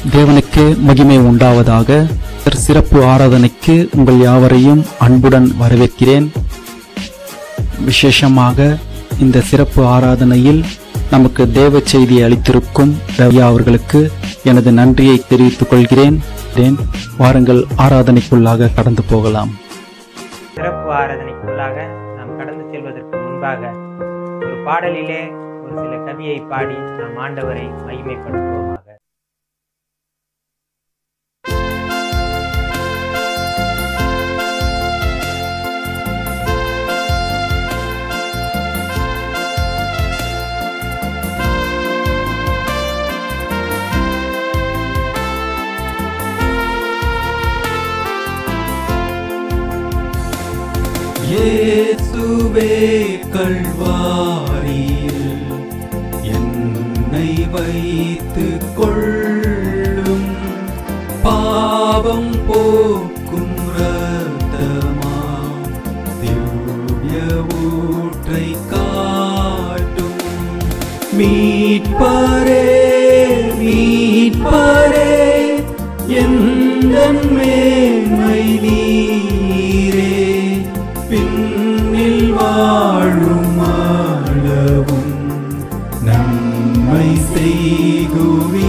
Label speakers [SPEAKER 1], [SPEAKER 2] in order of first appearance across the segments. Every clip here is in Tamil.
[SPEAKER 1] தேவனுக்கு மகிமை உண்டாவதாக சிறப்பு ஆராதனைக்கு உங்கள் யாவரையும் அன்புடன் வரவேற்கிறேன் விசேஷமாக இந்த சிறப்பு ஆராதனையில் நமக்கு தேவ செய்தி அளித்திருக்கும் ரவியா அவர்களுக்கு எனது நன்றியை தெரிவித்துக் கொள்கிறேன் தேன், வாருங்கள் ஆராதனைக்குள்ளாக கடந்து போகலாம்
[SPEAKER 2] சிறப்பு ஆராதனைக்குள்ளாக நாம் கடந்து செல்வதற்கு முன்பாக ஒரு பாடலிலே ஒரு சில கவியை பாடி நாம் ஆண்டவரை மகிமைப்படுத்துவோமாக
[SPEAKER 3] இயேசுவே கல்வாரியில் என்னை வைத்துக் கொள்ளும் பாவம் போக்கும் ரத்தமா திவ்ய ஊற்றை காட்டும் மீட்பரே மீட்பரே எந்த மேன்மை நீரே பின்னில் வாழும் அளவும் நன்மை செய்குவீரே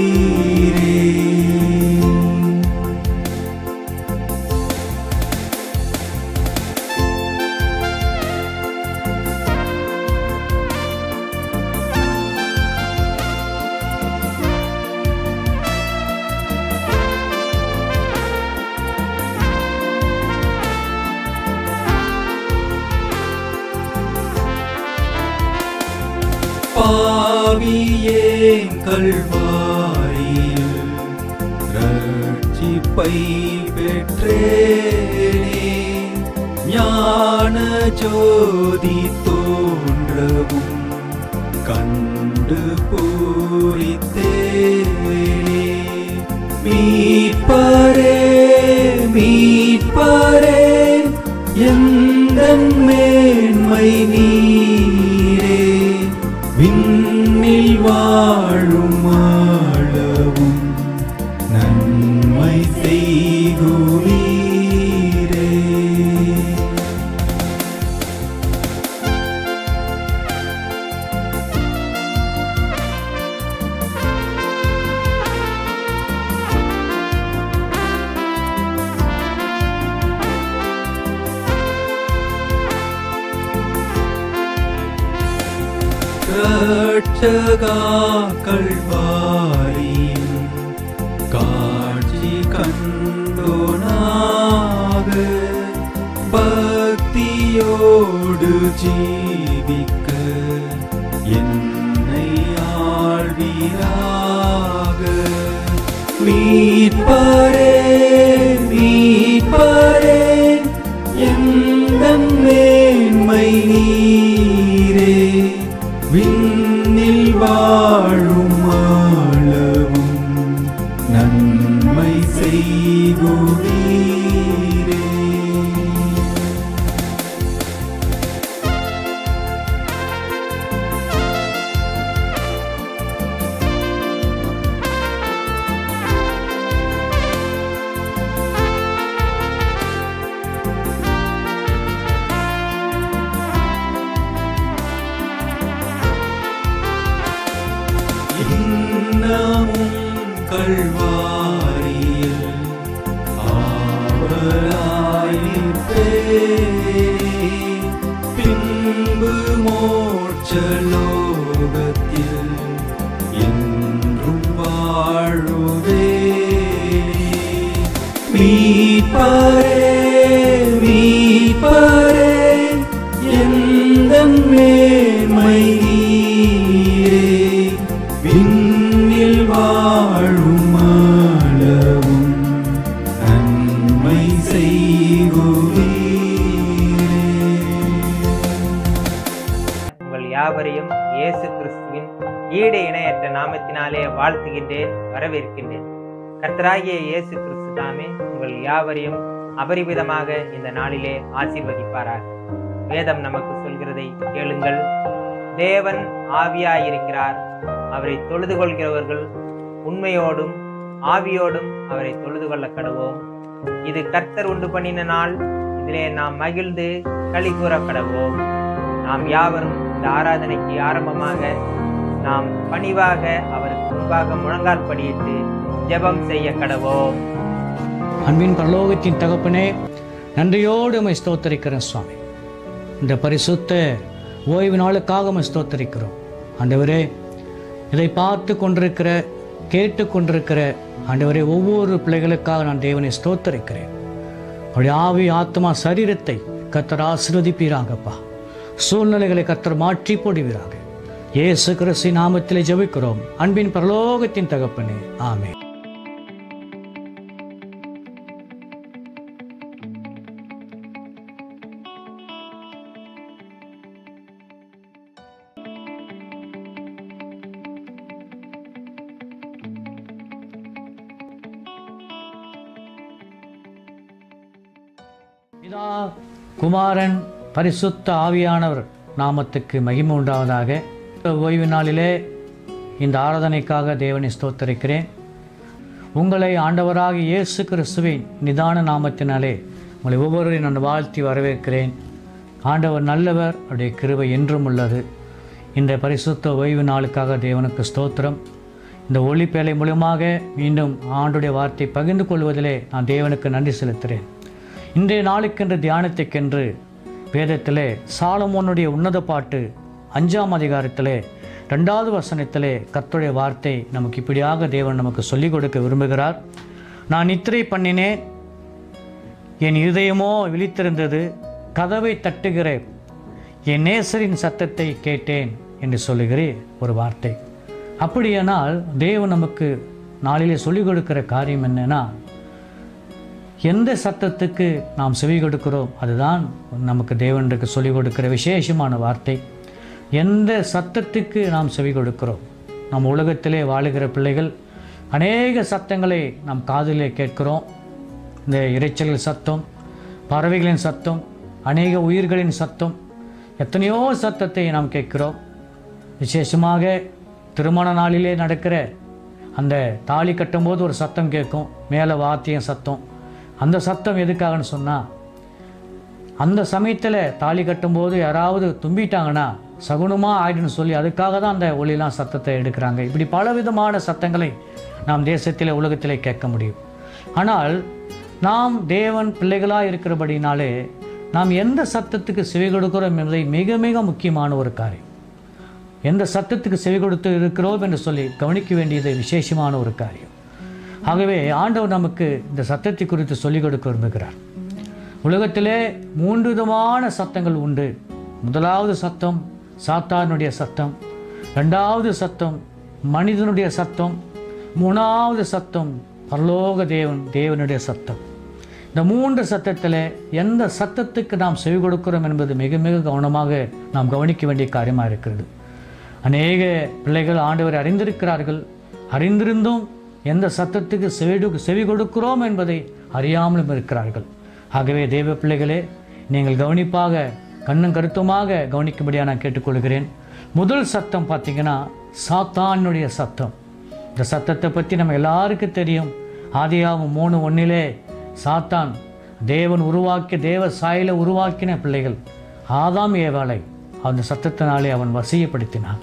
[SPEAKER 3] பாவியேன் கல்வாரியில் ரட்சிப்பை பெற்றேனே ஞான ஜோதி தோன்றவும் கண்டு பூரித்தேனே மீட்பரே மீட்பரே எந்த மேன்மை நீரே விண்ணில் வாழும் ஆளவும் நன்மை செய்குவீரே ரட்சகா கல்வாரியின் காட்சி கண்டோனாக பக்தியோடு ஜீவிக்க என்னை ஆழ்வீராக மீட்பரே மீட்பரே எந்த மேன்மை நீரே விண்ணில் வாழும் ஆளவும் நன்மை செய்குவீரே இன்னமும் கல்வாரியில் ஆவலாயிருப்பேனே. பின்பு மோட்சலோகத்தில் என்றும் வாழுவேனே. மீட்பரே மீட்பரே எந்த மேன்மை நீரே விண்ணில் வாழும் ஆளவும் நன்மை செய்குவீரே
[SPEAKER 2] உங்கள் யாவரையும் இயேசு கிறிஸ்துவின் ஈடு இணையற்ற நாமத்தினாலே வாழ்த்துகின்றேன் வரவேற்கின்றேன் கர்த்தராகிய இயேசு கிறிஸ்து தாமே உங்கள் யாவரையும் அபரிமிதமாக இந்த நாளிலே ஆசீர்வதிப்பாராக வேதம் நமக்கு சொல்கிறதை கேளுங்கள் தேவன் ஆவியாயிருக்கிறார் அவரை தொழுது கொள்கிறவர்கள் உண்மையோடும் ஆவியோடும் அவரை தொழுது கொள்ள கடவோம் இது கர்த்தர் உண்டு பண்ணின நாள் இதிலே நாம் மகிழ்ந்து களி கூற கடவோம் நாம் யாவரும் இந்த ஆராதனைக்கு ஆரம்பமாக நாம் பணிவாக அவருக்கு முன்பாக முழங்கால் படியிட்டு ஜெபம் செய்ய கடவோம்
[SPEAKER 4] அன்பின் பரலோகத்தின் தகப்பனே நன்றியோடு உம்மை ஸ்தோத்தரிக்கிறேன் சுவாமி இந்த பரிசுத்த ஓய்வு நாளுக்காக உம்மை ஸ்தோத்தரிக்கிறோம் ஆண்டவரே இதை பார்த்து கொண்டிருக்கிற கேட்டு கொண்டிருக்கிற ஆண்டவரே ஒவ்வொரு பிள்ளைகளுக்காக நான் தேவனை ஸ்தோத்தரிக்கிறேன் அவருடைய ஆவி ஆத்மா சரீரத்தை கத்தர் ஆசீர்வதிப்பீராகப்பா சூழ்நிலைகளை கத்தர் மாற்றி போடுவீராக இயேசு கிறிஸ்து நாமத்திலே ஜெபிக்கிறோம் அன்பின் பரலோகத்தின் தகப்பனே ஆமென் பிதா குமாரன் பரிசுத்த ஆவியானவர் நாமத்துக்கு மகிமை உண்டாவதாக இந்த ஓய்வு நாளிலே இந்த ஆராதனைக்காக தேவனை ஸ்தோத்தரிக்கிறேன் உங்களை ஆண்டவராக இயேசு கிறிஸ்துவின் நிதான நாமத்தினாலே உங்களை ஒவ்வொருவரையும் நான் வாழ்த்தி வரவேற்கிறேன் ஆண்டவர் நல்லவர் அவருடைய கிருபை என்றும் உள்ளது இந்த பரிசுத்த ஓய்வு நாளுக்காக தேவனுக்கு ஸ்தோத்திரம் இந்த ஒளிப்பேலை மூலமாக மீண்டும் ஆண்டுடைய வார்த்தை பகிர்ந்து கொள்வதிலே நான் தேவனுக்கு நன்றி செலுத்துகிறேன் இன்றைய நாளுக்கென்று தியானத்துக்கென்று வேதத்திலே சாலமோனுடைய உன்னத பாட்டு அஞ்சாம் அதிகாரத்திலே ரெண்டாவது வசனத்திலே கர்த்தருடைய வார்த்தை நமக்கு இப்படியாக தேவன் நமக்கு சொல்லிக் கொடுக்க விரும்புகிறார் நான் நித்திரை பண்ணினேன் என் இருதயமோ விழித்திருந்தது கதவை தட்டுகிற என் நேசரின் சத்தத்தை கேட்டேன் என்று சொல்லுகிறே ஒரு வார்த்தை அப்படியானால் தேவன் நமக்கு நாளிலே சொல்லிக் கொடுக்கிற காரியம் என்னன்னா எந்த சத்தத்துக்கு நாம் செவி கொடுக்கிறோம் அதுதான் நமக்கு தேவனுக்கு சொல்லிக் கொடுக்கிற விசேஷமான வார்த்தை எந்த சத்தத்துக்கு நாம் செவி கொடுக்கிறோம் நம் உலகத்திலே வாழுகிற பிள்ளைகள் அநேக சத்தங்களை நாம் காதிலே கேட்கிறோம் இந்த இரைச்சல்கள் சத்தம் பறவைகளின் சத்தம் அநேக உயிர்களின் சத்தம் எத்தனையோ சத்தத்தை நாம் கேட்கிறோம் விசேஷமாக திருமண நாளிலே நடக்கிற அந்த தாலி கட்டும்போது ஒரு சத்தம் கேட்கும் மேலே வாத்தியம் சத்தம் அந்த சத்தம் எதுக்காகன்னு சொன்னால் அந்த சமயத்தில் தாலி கட்டும்போது யாராவது தும்பிட்டாங்கன்னா சகுனமாக ஆயிடுன்னு சொல்லி அதுக்காக தான் அந்த ஒளிலாம் சத்தத்தை எடுக்கிறாங்க இப்படி பலவிதமான சத்தங்களை நாம் தேசத்திலே உலகத்திலே கேட்க முடியும் ஆனால் நாம் தேவன் பிள்ளைகளாக இருக்கிறபடினாலே நாம் எந்த சத்தத்துக்கு செவி கொடுக்கிறோம் என்பதை மிக மிக முக்கியமான ஒரு காரியம் எந்த சத்தத்துக்கு செவி கொடுத்து இருக்கிறோம் என்று சொல்லி கவனிக்க வேண்டியது விசேஷமான ஒரு காரியம் ஆகவே ஆண்டவர் நமக்கு இந்த சத்தத்தை குறித்து சொல்லிக் கொடுக்க விரும்புகிறார் உலகத்திலே மூன்று விதமான சத்தங்கள் உண்டு முதலாவது சத்தம் சாத்தானுடைய சத்தம் ரெண்டாவது சத்தம் மனிதனுடைய சத்தம் மூணாவது சத்தம் பரலோக தேவன் தேவனுடைய சத்தம் இந்த மூன்று சத்தத்தில் எந்த சத்தத்துக்கு நாம் செவி கொடுக்கிறோம் என்பது மிக மிக கவனமாக நாம் கவனிக்க வேண்டிய காரியமாக இருக்கிறது அநேக பிள்ளைகள் ஆண்டவரை அறிந்திருக்கிறார்கள் அறிந்திருந்தும் எந்த சத்தத்துக்கு செவி செவி கொடுக்கிறோம் என்பதை அறியாமலும் இருக்கிறார்கள் ஆகவே தேவ பிள்ளைகளே நீங்கள் கவனிப்பாக கண்ணும் கருத்துமாக கவனிக்கும்படியாக நான் கேட்டுக்கொள்கிறேன் முதல் சத்தம் பார்த்தீங்கன்னா சாத்தானுடைய சத்தம் இந்த சத்தத்தை பற்றி நம்ம எல்லாருக்கும் தெரியும் ஆதியாவும் மூணு ஒன்றிலே சாத்தான் தேவன் உருவாக்கிய தேவ சாயல உருவாக்கின பிள்ளைகள் ஆதாம் ஏவாளை அந்த சத்தத்தினாலே அவன் வசியப்படுத்தினான்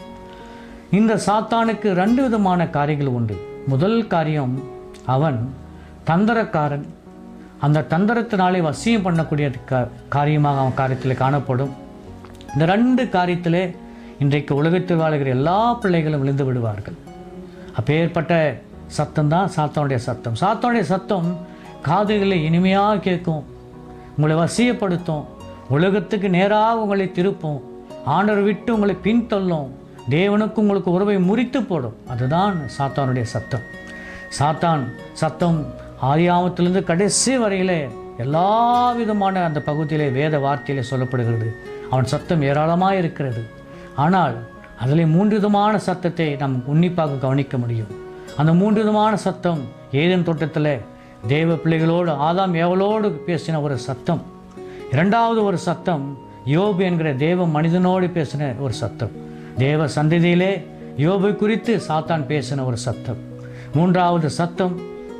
[SPEAKER 4] இந்த சாத்தானுக்கு ரெண்டு விதமான காரியங்கள் உண்டு முதல் காரியம் அவன் தந்திரக்காரன் அந்த தந்திரத்தினாலே வசியம் பண்ணக்கூடிய கா- காரியமாக அவன் காரியத்தில் காணப்படும் இந்த ரெண்டு காரியத்திலே இன்றைக்கு உலகத்தில் வாழுகிற எல்லா பிள்ளைகளும் விழுந்து விடுவார்கள் அப்பேற்பட்ட சத்தம் தான் சாத்தானுடைய சத்தம் சாத்தானுடைய சத்தம் காதுகளில் இனிமையாக கேட்கும் உங்களை வசியப்படுத்தும் உலகத்துக்கு நேராக உங்களை திருப்பும் ஆண்டவர் விட்டு உங்களை பின்தள்ளும் தேவனுக்கு உங்களுக்கு உறவை முறித்து போடும் அதுதான் சாத்தானுடைய சத்தம் சாத்தான் சத்தம் ஆதியாமத்திலிருந்து கடைசி வரையிலே எல்லா விதமான அந்த பகுதியிலே வேத வார்த்தையிலே சொல்லப்படுகிறது அவன் சத்தம் ஏராளமாக இருக்கிறது ஆனால் அதில் மூன்று விதமான சத்தத்தை நாம் உன்னிப்பாக கவனிக்க முடியும் அந்த மூன்று விதமான சத்தம் ஏதேன் தோட்டத்தில் தேவ பிள்ளைகளோடு ஆதாம் ஏவலோடு பேசின ஒரு சத்தம் இரண்டாவது ஒரு சத்தம் யோபு என்கிற தேவ மனிதனோடு பேசின ஒரு சத்தம் தேவ சந்ததியிலே யோபு குறித்து சாத்தான் பேசின ஒரு சத்தம் மூன்றாவது சத்தம்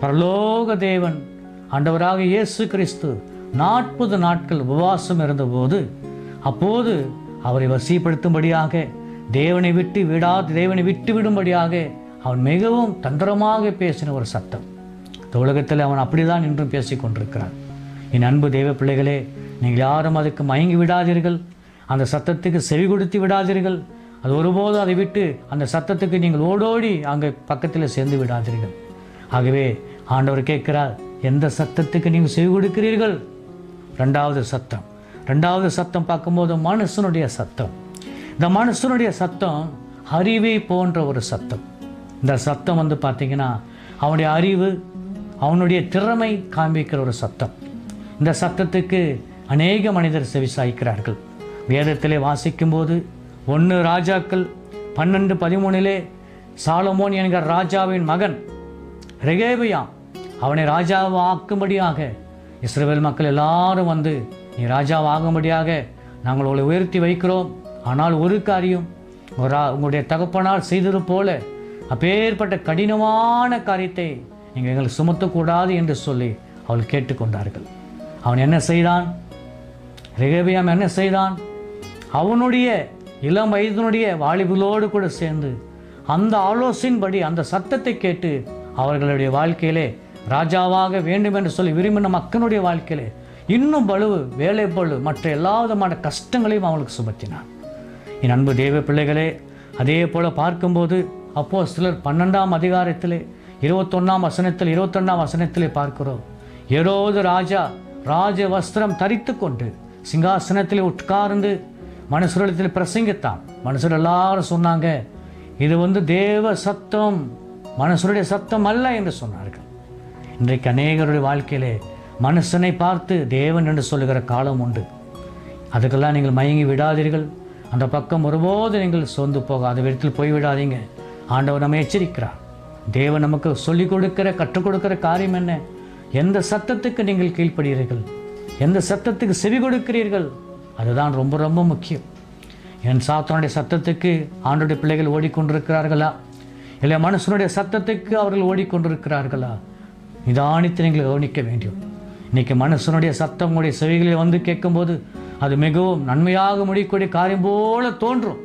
[SPEAKER 4] பரலோக தேவன் ஆண்டவராக இயேசு கிறிஸ்து நாற்பது நாட்கள் உபவாசம் இருந்தபோது அப்போது அவரை வசிப்படுத்தும்படியாக தேவனை விட்டு விடாது தேவனை விட்டு விடும்படியாக அவன் மிகவும் தந்திரமாக பேசின ஒரு சத்தம் இந்த உலகத்தில் அவன் அப்படிதான் இன்றும் பேசிக் கொண்டிருக்கிறான் என் அன்பு தேவ பிள்ளைகளே நீங்கள் யாரும் அதுக்கு மயங்கி விடாதீர்கள் அந்த சத்தத்துக்கு செவி கொடுத்து விடாதீர்கள் அது ஒருபோதும் அதை விட்டு அந்த சத்தத்துக்கு நீங்கள் ஓடோடி அங்கே பக்கத்தில் சேர்ந்து விடாதீர்கள் ஆகவே ஆண்டவர் கேட்கிறார் எந்த சத்தத்துக்கு நீங்கள் செவி கொடுக்கிறீர்கள் ரெண்டாவது சத்தம் ரெண்டாவது சத்தம் பார்க்கும்போது மனுஷனுடைய சத்தம் இந்த மனுஷனுடைய சத்தம் அறிவை போன்ற ஒரு சத்தம் இந்த சத்தம் வந்து பார்த்தீங்கன்னா அவனுடைய அறிவு அவனுடைய திறமை காண்பிக்கிற ஒரு சத்தம் இந்த சத்தத்துக்கு அநேக மனிதர் செவிசாய்க்கிறார்கள் வேதத்திலே வாசிக்கும்போது ஒன்று ராஜாக்கள் பன்னெண்டு பதிமூணிலே சாலமோன் என்கிற ராஜாவின் மகன் ரெகேபியாம் அவனை ராஜாவாக்கும்படியாக இஸ்ரவேல் மக்கள் எல்லாரும் வந்து நீ ராஜாவாகும்படியாக நாங்கள் உங்களை உயர்த்தி வைக்கிறோம் ஆனால் ஒரு காரியம் ஒரு ரா- உங்களுடைய தகப்பனால் செய்தது போல அப்பேற்பட்ட கடினமான காரியத்தை நீங்கள் எங்களுக்கு சுமத்தக்கூடாது என்று சொல்லி அவள் கேட்டுக்கொண்டார்கள் அவன் என்ன செய்தான் ரெகேபியாம் என்ன செய்தான் அவனுடைய இளம் வயதினுடைய வாலிபுகளோடு கூட சேர்ந்து அந்த ஆலோசனையின்படி அந்த சத்தத்தை கேட்டு அவர்களுடைய வாழ்க்கையிலே ராஜாவாக வேண்டும் என்று சொல்லி விரும்பின மக்களுடைய வாழ்க்கையிலே இன்னும் பலுவு வேலை பளு மற்ற எல்லா விதமான கஷ்டங்களையும் அவனுக்கு சுமத்தினான் என் அன்பு தேவ பிள்ளைகளே அதே போல பார்க்கும்போது அப்போ சிலர் பன்னெண்டாம் அதிகாரத்திலே இருபத்தொன்னாம் வசனத்தில் இருபத்தொன்னாம் வசனத்திலே பார்க்கிறோம் ஏரோது ராஜா ராஜ வஸ்திரம் தரித்து கொண்டு சிங்காசனத்தில் உட்கார்ந்து மனுஷரிடத்தில் பிரசங்கித்தான் மனுஷர் எல்லாரும் சொன்னாங்க இது வந்து தேவ சத்தம் மனுஷருடைய சத்தம் அல்ல என்று சொன்னார்கள் இன்றைக்கு அநேகருடைய வாழ்க்கையிலே மனுஷனை பார்த்து தேவன் என்று சொல்லுகிற காலம் உண்டு அதுக்கெல்லாம் நீங்கள் மயங்கி விடாதீர்கள் அந்த பக்கம் ஒருபோது நீங்கள் சோர்ந்து போகாத விதத்தில் போய்விடாதீங்க ஆண்டவர் நம்மை எச்சரிக்கிறார் தேவன் நமக்கு சொல்லிக் கொடுக்கிற கற்றுக் கொடுக்கிற காரியம் என்ன எந்த சத்தத்துக்கு நீங்கள் கீழ்ப்படுகிறீர்கள் எந்த சத்தத்துக்கு செவி கொடுக்கிறீர்கள் அதுதான் ரொம்ப ரொம்ப முக்கியம் என் சாத்தனுடைய சத்தத்துக்கு ஆண்டுடைய பிள்ளைகள் ஓடிக்கொண்டிருக்கிறார்களா இல்லை மனுஷனுடைய சத்தத்துக்கு அவர்கள் ஓடிக்கொண்டிருக்கிறார்களா நிதானித்து நீங்கள் கவனிக்க வேண்டும் இன்னைக்கு மனுஷனுடைய சத்தம் உங்களுடைய செவிகளில் வந்து கேட்கும்போது அது மிகவும் நன்மையாக முடியக்கூடிய காரியம் போல தோன்றும்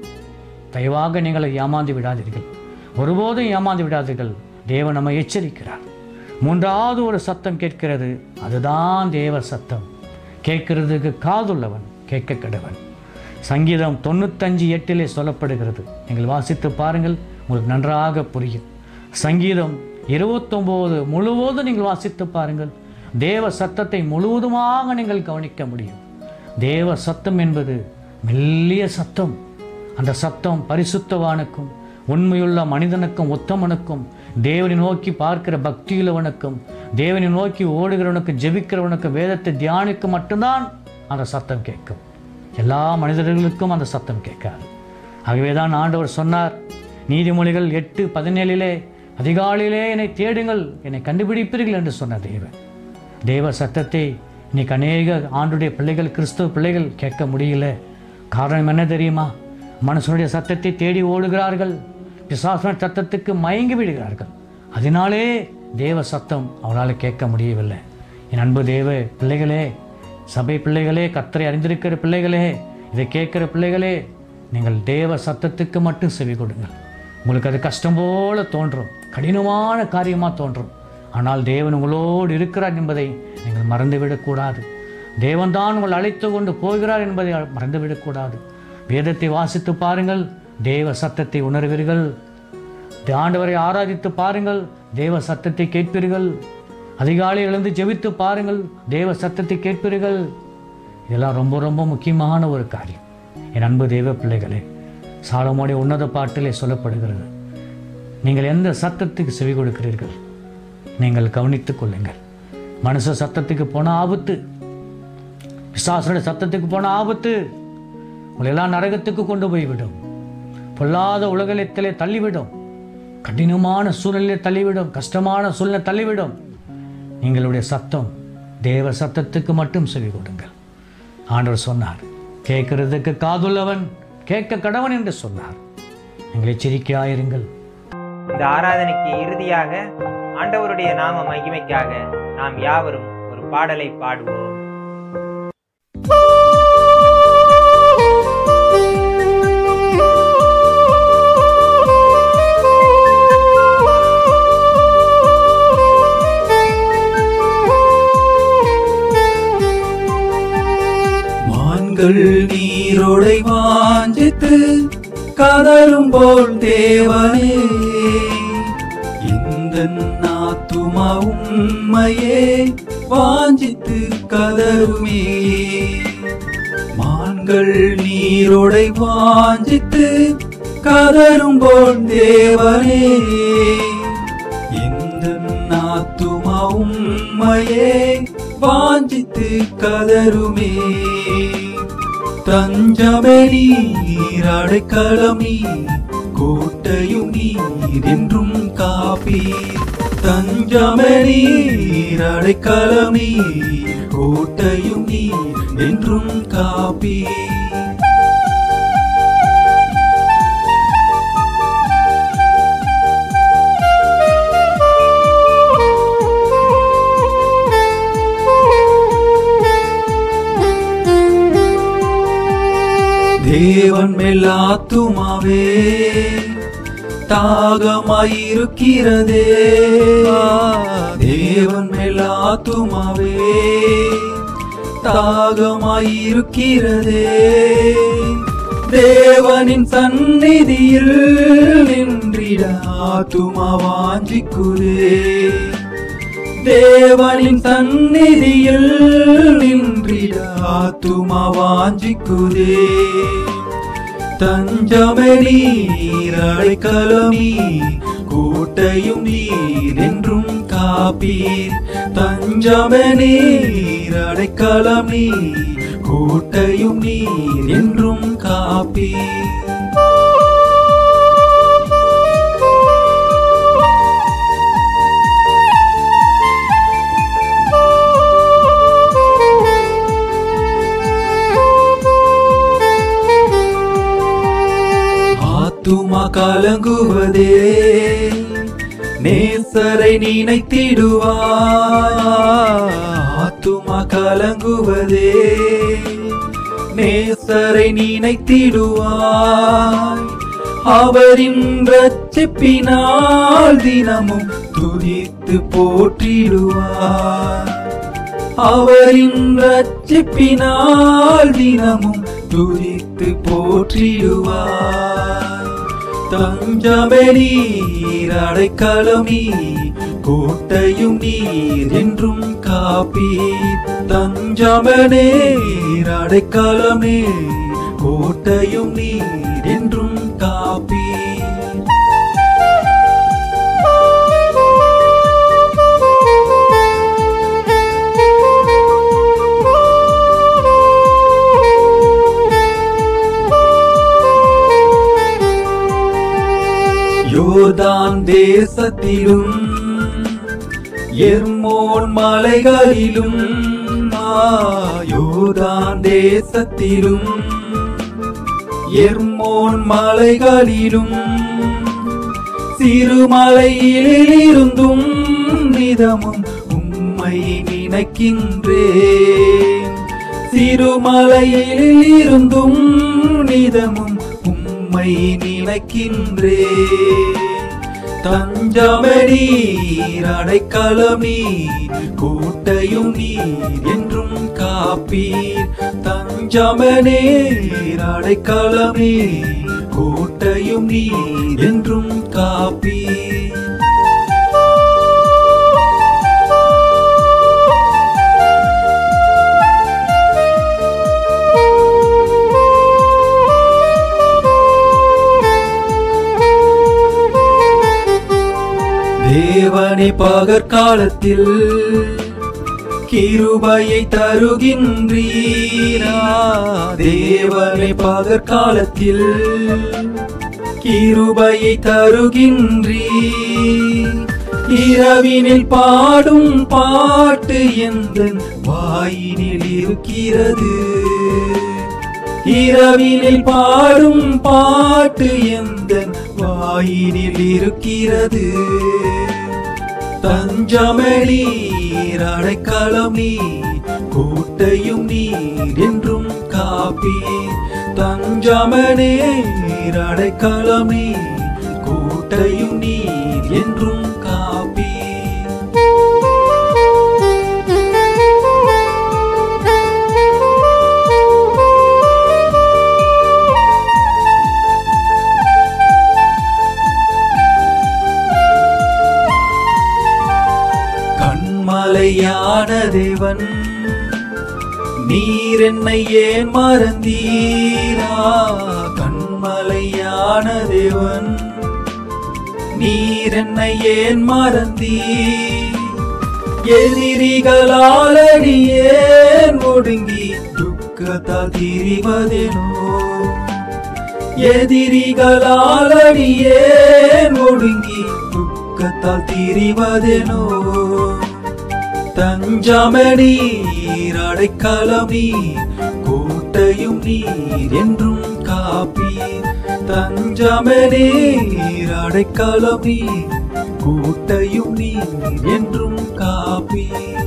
[SPEAKER 4] தயவாக நீங்கள் அதை ஏமாந்து விடாதீர்கள் ஒருபோதும் ஏமாந்து விடாதீர்கள் தேவன் நம்மை எச்சரிக்கிறார் மூன்றாவது ஒரு சத்தம் கேட்கிறது அதுதான் தேவ சத்தம் கேட்கிறதுக்கு காதுள்ளவன் கேட்க கடவன் சங்கீதம் தொண்ணூத்தஞ்சு எட்டிலே சொல்லப்படுகிறது நீங்கள் வாசித்து பாருங்கள் உங்களுக்கு நன்றாக புரியும் சங்கீதம் இருபத்தொம்போது முழுவதும் நீங்கள் வாசித்து பாருங்கள் தேவ சத்தத்தை முழுவதுமாக நீங்கள் கவனிக்க முடியும் தேவ சத்தம் என்பது மெல்லிய சத்தம் அந்த சத்தம் பரிசுத்தவானுக்கும் உண்மையுள்ள மனிதனுக்கும் உத்தமனுக்கும் தேவனை நோக்கி பார்க்கிற பக்தியுள்ளவனுக்கும் தேவனை நோக்கி ஓடுகிறவனுக்கும் ஜெபிக்கிறவனுக்கும் வேதத்தை தியானிக்க மட்டும்தான் அந்த சத்தம் கேட்கும் எல்லா மனிதர்களுக்கும் அந்த சத்தம் கேட்காது ஆகவே தான் ஆண்டவர் சொன்னார் நீதிமொழிகள் எட்டு பதினேழிலே அதிகாலையிலே என்னை தேடுங்கள் என்னை கண்டுபிடிப்பீர்கள் என்று சொன்ன தேவன் தேவ சத்தத்தை இன்னைக்கு அநேக ஆண்டுடைய பிள்ளைகள் கிறிஸ்துவ பிள்ளைகள் கேட்க முடியல காரணம் என்ன தெரியுமா மனுஷனுடைய சத்தத்தை தேடி ஓடுகிறார்கள் பிசாசன சத்தத்துக்கு மயங்கி விடுகிறார்கள் அதனாலே தேவ சத்தம் அவளால் கேட்க முடியவில்லை என் அன்பு தேவ பிள்ளைகளே சபை பிள்ளைகளே கத்தரை அறிந்திருக்கிற பிள்ளைகளே இதை கேட்கிற பிள்ளைகளே நீங்கள் தேவ சத்தத்துக்கு மட்டும் செவி கொடுங்கள் உங்களுக்கு அது கஷ்டம் போல தோன்றும் கடினமான காரியமாக தோன்றும் ஆனால் தேவன் உங்களோடு இருக்கிறார் என்பதை நீங்கள் மறந்துவிடக்கூடாது தேவன்தான் உங்கள் அழைத்து கொண்டு போகிறார் என்பதை மறந்துவிடக்கூடாது வேதத்தை வாசித்து பாருங்கள் தேவ சத்தத்தை உணர்வீர்கள் ஆண்டவரை ஆராதித்து பாருங்கள் தேவ சத்தத்தை கேட்பீர்கள் அதிகாலை எழுந்து ஜெபித்து பாருங்கள் தேவ சத்தத்தை கேட்பீர்கள் இதெல்லாம் ரொம்ப ரொம்ப முக்கியமான ஒரு காரியம் என் அன்பு தெய்வ பிள்ளைகளே சாலமோடைய உன்னத பாட்டிலே சொல்லப்படுகிறது நீங்கள் எந்த சத்தத்துக்கு செவி கொடுக்கிறீர்கள் நீங்கள் கவனித்துக் கொள்ளுங்கள் மனுஷ சத்தத்துக்கு போன ஆபத்து பிசாசனுடைய சத்தத்துக்கு போன ஆபத்து உங்களை எல்லாம் நரகத்துக்கு கொண்டு போய்விடும் பொல்லாத உலகத்திலே தள்ளிவிடும் கடினமான சூழ்நிலையை தள்ளிவிடும் கஷ்டமான சூழ்நிலை தள்ளிவிடும் எங்களுடைய சத்தம் தேவ சத்தத்துக்கு மட்டும் செவி கொடுங்கள் ஆண்டவர் சொன்னார் கேட்கிறதுக்கு காதுள்ளவன் கேட்க கடவன் என்று சொன்னார் நீங்கள் எச்சரிக்கையாயிருங்கள்
[SPEAKER 2] இந்த ஆராதனைக்கு இறுதியாக ஆண்டவருடைய நாம மகிமைக்காக நாம் யாவரும் ஒரு பாடலை பாடுவோம்
[SPEAKER 3] மான்கள் நீரோடை வாஞ்சித்து கதரும் போல் தேவனே இந்த நாத்துமா உண்மையே வாஞ்சித்து கதருமே மான்கள் நீரோடை வாஞ்சித்து கதரும் போல் தேவனே இந்த நாத்துமா உண்மையே வாஞ்சித்து கதருமே தஞ்சமே நீர் அடைக்கலம் நீர் கோட்டையும் நீர் என்றும் காப்பீர் தஞ்சமே நீர் அடைக்கலம் நீர் கோட்டையும் நீர் என்றும் காப்பீர் தேவன் மேலாத்துமாவே தாகமாயிருக்கிறதே தேவன் மேலாத்துமாவே தாகமாயிருக்கிறதே தேவனின் சந்நிதியில் நின்றிட ஆத்துமா வாஞ்சிக்குதே தேவனின் சந்நிதியில் நின்றிட ஆத்துமா வாஞ்சிக்குதே தஞ்சமே நீர் அடைக்கலமீ கோட்டையும் நீர் என்றும் காப்பீர் தஞ்சமே நீர் அடைக்கலம் நீர் கோட்டையும் நீர் என்றும் காப்பீர் ஆத்துமா கலங்குவதே நேசரை நினைத்திடுவா ஆத்துமா கலங்குவதே நேசரை நினைத்திடுவாய் அவரின் ரட்சிப்பினால் தினமும் துதித்து போற்றிடுவார் அவரின் ரட்சிப்பினால் தினமும் துதித்து போற்றிடுவார் தஞ்சமே நீர் அடைக்கலம் நீர் கோட்டையும் நீர் என்றும் காப்பீர் தஞ்சமே நீர் அடைக்கலம் நீர் கோட்டையும் நீர் என்றும் காப்பீர் யோர்தான் தேசத்திலும் எர்மோன் மலைகளிலும் ஆ, யோர்தான் தேசத்திலும் எர்மோன் மலைகளிலும் சிறுமலையிலிருந்தும் நிதமும் உம்மை நினைக்கின்றேன் சிறுமலையிலிருந்தும் நிதமும் உம்மை நினைக்கின்றேன் தஞ்சமே நீர் அடைக்கலம் நீர் கோட்டையும் நீர் என்றும் காப்பீர் தஞ்சமே நீர் அடைக்கலம் நீர் கோட்டையும் நீர் என்றும் காப்பீர் தேவனே பகற்காலத்தில் கிருபையை தருகின்றீரா தேவனே பகற்காலத்தில் கிருபையை தருகின்றீர் இரவினில் பாடும் பாட்டு எந்த வாயினில் இருக்கிறது இரவினில் பாடும் பாட்டு எந்த வாயினில் இருக்கிறது தஞ்சமணீர் அடைக்கலம் நீர் கோட்டையும் நீர் என்றும் காப்பீர் தஞ்சமணீர் அடைக்கலம் நீர் கோட்டையும் நீர் என்றும் காப்பீர் கண்மலையான தேவன் நீர் என்னை ஏன் மறந்தீரா கண்மலையான தேவன் நீர் என்னை ஏன் மறந்தீர் எதிரிகளால் அடி ஏன் ஒடுங்கி துக்கத்தால் திரிவதேனோ எதிரிகளால் அடி ஏன் ஒடுங்கி துக்கத்தால் திரிவதேனோ தஞ்சமணீர் அடைக்கலம் நீர் கோட்டையும் நீர் என்றும் காப்பீர் தஞ்சமணீர் அடைக்கலம் நீர் கோட்டையும் நீர் என்றும் காப்பீர்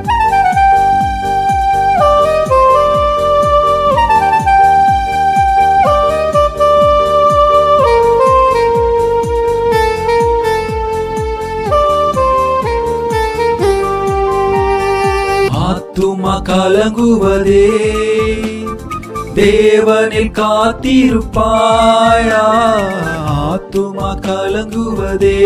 [SPEAKER 3] ஆத்துமா கலங்குவதே தேவனில் காத்திருப்பாயா ஆத்துமா கலங்குவதே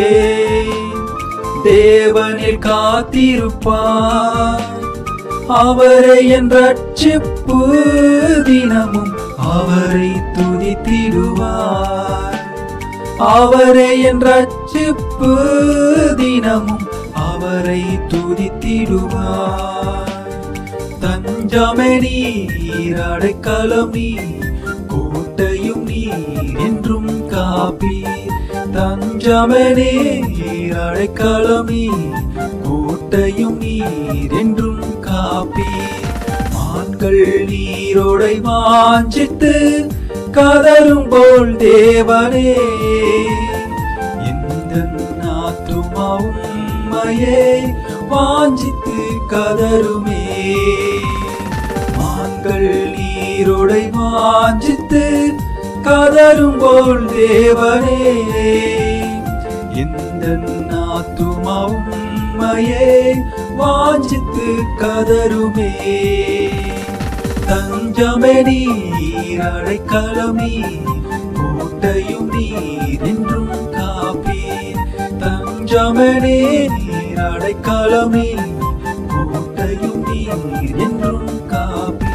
[SPEAKER 3] தேவனில் காத்திருப்பாய் அவரை என் ரட்சிப்பு தினமும் அவரை துதித்திடுவார் அவரை என் ரட்சிப்பு தினமும் அவரை துதித்திடுவார் தஞ்சமே நீர் அடைக்கலம் நீர் கோட்டையும் நீர் என்றும் காப்பீர் தஞ்சமே நீர் அடைக்கலம் நீர் கோட்டையும் நீர் என்றும் காப்பீர் மான்கள் நீரோடை வாஞ்சித்து கதரும் போல் தேவனே எந்த நாத்துமாவும் உம்மையே வாஞ்சித்து கதருமே மான்கள் நீரோடை வாஞ்சித்து கதரும் போல் தேவனே எந்த நாத்துமாவும் உம்மையே வாஞ்சித்து கதருமே தஞ்சமே நீர் அடைக்கலம் நீர் கோட்டையும் நீர் என்றும் காப்பீர் தஞ்சமே நீர் அடைக்கலம் நீர் கோட்டையும் நீர் என்றும் காப்பீர்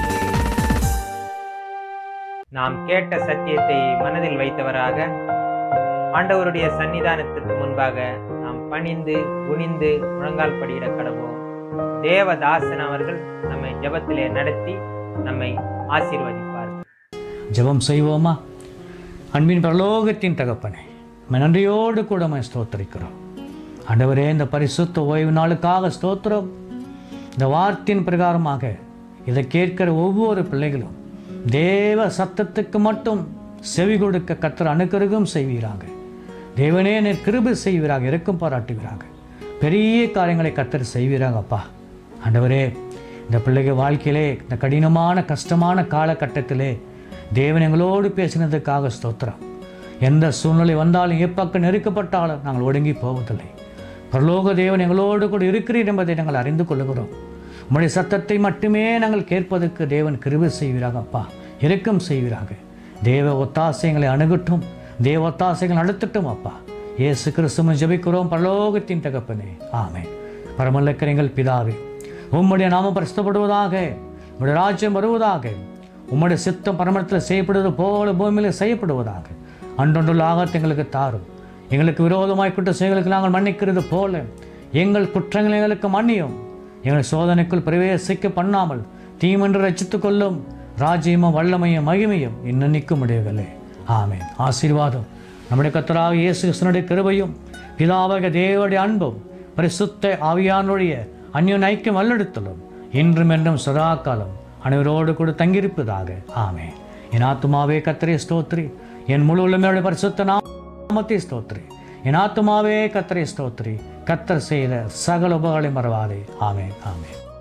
[SPEAKER 2] நாம் கேட்ட சத்தியத்தை மனதில் வைத்தவராக ஆண்டவருடைய சன்னிதானத்திற்கு முன்பாக நாம் பணிந்து குனிந்து முழங்கால் படியிட கடவோம் தேவதாசன் அவர்கள் நம்மை ஜெபத்திலே நடத்தி நம்மை ஆசீர்வதிப்பார்
[SPEAKER 4] ஜெபம் செய்வோமா அன்பின் பரலோகத்தின் தகப்பனே உம்மை நன்றியோடு கூட உம்மை ஸ்தோத்திரிக்கிறோம் ஆண்டவரே இந்த பரிசுத்த ஓய்வு நாளுக்காக ஸ்தோத்திரம் இந்த வார்த்தையின் பிரகாரமாக இதை கேட்கிற ஒவ்வொரு பிள்ளைகளும் தேவ சத்தத்துக்கு மட்டும் செவி கொடுக்க கத்தர் அனுக்கிரகம் செய்வீராக தேவனே நீர் கிருபை செய்வீராக இறக்கம் பாராட்டுவீராக பெரிய காரியங்களை கத்தர் செய்வீராக அப்பா ஆண்டவரே இந்த பிள்ளைகள் வாழ்க்கையிலே இந்த கடினமான கஷ்டமான காலகட்டத்திலே தேவன் எங்களோடு பேசினதுக்காக ஸ்தோத்திரம் எந்த சூழ்நிலை வந்தாலும் எப்பக்கம் நெருக்கப்பட்டாலும் நாங்கள் ஒடுங்கி போவதில்லை பரலோக தேவன் எங்களோடு கூட இருக்கிறீர் என்பதை நாங்கள் அறிந்து கொள்கிறோம் உம்முடைய சத்தத்தை மட்டுமே நாங்கள் கேட்பதற்கு தேவன் கிருபை செய்வீராக அப்பா இரக்கம் செய்வீராக தேவ ஒத்தாசைகளை அணுகட்டும் தேவ ஒத்தாசைகள் நடத்தட்டும் அப்பா இயேசு கிறிஸ்துவ ஜெபிக்கிறோம் பரலோகத்தின் தகப்பனே ஆமென் பரமல்லக்கரைங்கள் பிதாவே உம்முடைய நாமம் பிரஸ்தப்படுவதாக உம்முடைய ராஜ்யம் வருவதாக உம்முடைய சித்தம் பரமத்தில் செய்யப்படுவது போல பூமியில் செய்யப்படுவதாக அன்றொன்றுள்ள ஆகத்தை எங்களுக்கு தாரும் எங்களுக்கு விரோதமாய் குற்ற செயல்களுக்கு நாங்கள் மன்னிக்கிறது போல எங்கள் குற்றங்களை எங்களுக்கு மன்னியும் எங்கள் சோதனைக்குள் பிரவேசிக்க பண்ணாமல் தீமென்று ரச்சித்துக் கொள்ளும் ராஜ்யமும் வல்லமையும் மகிமையும் இன்னும் நிற்க முடியவில்லை ஆமென் ஆசீர்வாதம் நம்முடைய கத்தராக இயேசு கிறிஸ்தனுடைய கிருபையும் பிதாவக தேவனுடைய அன்பும் பரிசுத்த ஆவியானுடைய அந்யோன் ஐக்கியம் வல்லெடுத்தலும் இன்றும் என்றும் சதா காலம் அனைவரோடு கூட தங்கியிருப்பதாக ஆமென் என் ஆத்துமாவே கத்திரே ஸ்தோத்ரி என் முழு உள்ளமையோட பரிசுத்த நாமத்தை ஸ்தோத்ரி என் ஆத்துமாவே கத்தரை ஸ்தோத்திரி கத்தர் செய்த சகல உபகளை மறவாதே ஆமென் ஆமென்